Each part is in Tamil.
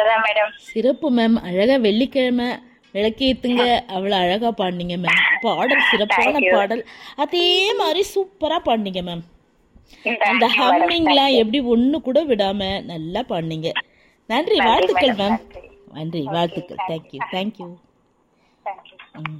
அவ்வளவுதான் மேடம் சிறப்பு மேம் அழகா வெள்ளிக்கிழமை விளக்கேத்துங்க அவ்வளோ அழகா பாடினீங்க மேம் பாடல் சிறப்பான Thank you. பாடல் அதே மாதிரி சூப்பரா பாடினீங்க மேம் Thank அந்த you, madam. ஹம்மிங்லாம் எப்படி ஒண்ணு கூட விடாம நல்லா பாடினீங்க நன்றி நன்றி, வாழ்த்துக்கள் madam. மேம் நன்றி. நன்றி Okay, வாழ்த்துக்கள் thank thank you you. Thank you Thank you.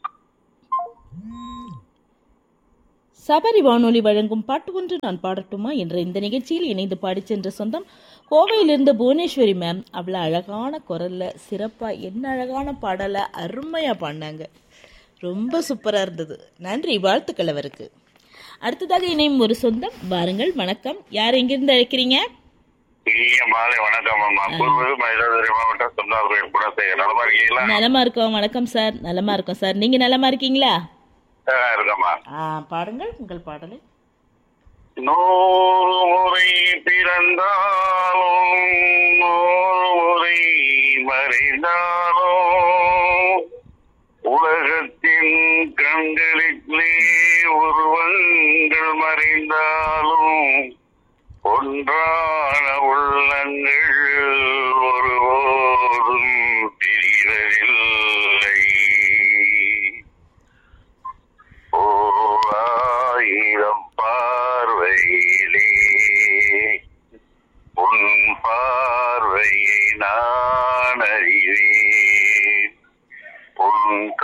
Sabari வானொலி வழங்கும் பாட்டு ஒன்று நான் பாடட்டுமா என்ற இந்த நிகழ்ச்சியில் இணைந்து பாடிச் சென்ற சொந்தம் கோவையிலிருந்து புவனேஸ்வரி மேம் அவ்வளோ அழகான குரல்ல சிறப்பாக என்ன அழகான பாடலை அருமையாக பாடினாங்க ரொம்ப சூப்பராக இருந்தது நன்றி வாழ்த்துக்கள் அவருக்கு அடுத்ததாக இணையும் ஒரு சொந்தம் வாருங்கள் வணக்கம் யார் எங்கிருந்து அழைக்கிறீங்க இனிய மாலை வணக்கம் அம்மா கூறுவது மயிலாடுதுறை மாவட்டம் சொன்னார் கோயில் கூட செய்ய நலமா இருக்கீங்களா நலமா இருக்கோம் வணக்கம் சார் நலமா இருக்கோம் சார் நீங்க நலமா இருக்கீங்களா ஆ, இருக்கம்மா ஆ பாடுங்கள் உங்கள் பாடலை நூறு முறை பிறந்தாலும் நூறு முறை மறைந்தாலும் உலகத்தின் கண்களுக்குள்ளே உருவங்கள் மறைந்தாலும் ஒன்றான உள்ளங்கள் ஒருவோர்